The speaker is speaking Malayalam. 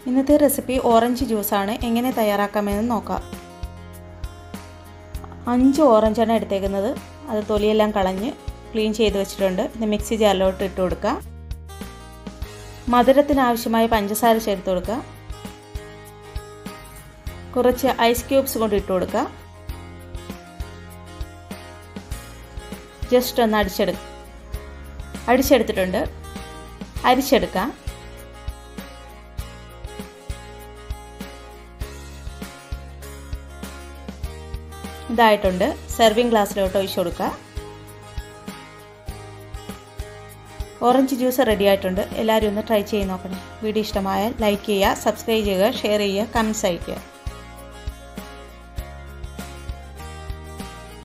ഇന്നത്തെ റെസിപ്പി ഓറഞ്ച് ജ്യൂസാണ് എങ്ങനെ തയ്യാറാക്കാമെന്ന് നോക്കാം അഞ്ച് ഓറഞ്ചാണ് എടുത്തേക്കുന്നത് അത് തൊലിയെല്ലാം കളഞ്ഞ് ക്ലീൻ ചെയ്ത് വെച്ചിട്ടുണ്ട് ഇത് മിക്സി ജാറിലോട്ട് ഇട്ട് കൊടുക്കുക മധുരത്തിന് ആവശ്യമായ പഞ്ചസാര ചേർത്ത് കൊടുക്കുക കുറച്ച് ഐസ് ക്യൂബ്സ് കൊണ്ട് ഇട്ട് കൊടുക്കുക ജസ്റ്റ് ഒന്ന് അടിച്ചെടു അടിച്ചെടുത്തിട്ടുണ്ട് അരിച്ചെടുക്കാം ഇതായിട്ടുണ്ട് സെർവിങ് ഗ്ലാസ്സിലോട്ട് ഒഴിച്ചു കൊടുക്കുക ഓറഞ്ച് ജ്യൂസ് റെഡി ആയിട്ടുണ്ട് എല്ലാവരും ഒന്ന് ട്രൈ ചെയ്ത് നോക്കണേ വീഡിയോ ഇഷ്ടമായാൽ ലൈക്ക് ചെയ്യുക സബ്സ്ക്രൈബ് ചെയ്യുക ഷെയർ ചെയ്യുക കമൻറ്റ്സ് അയയ്ക്കുക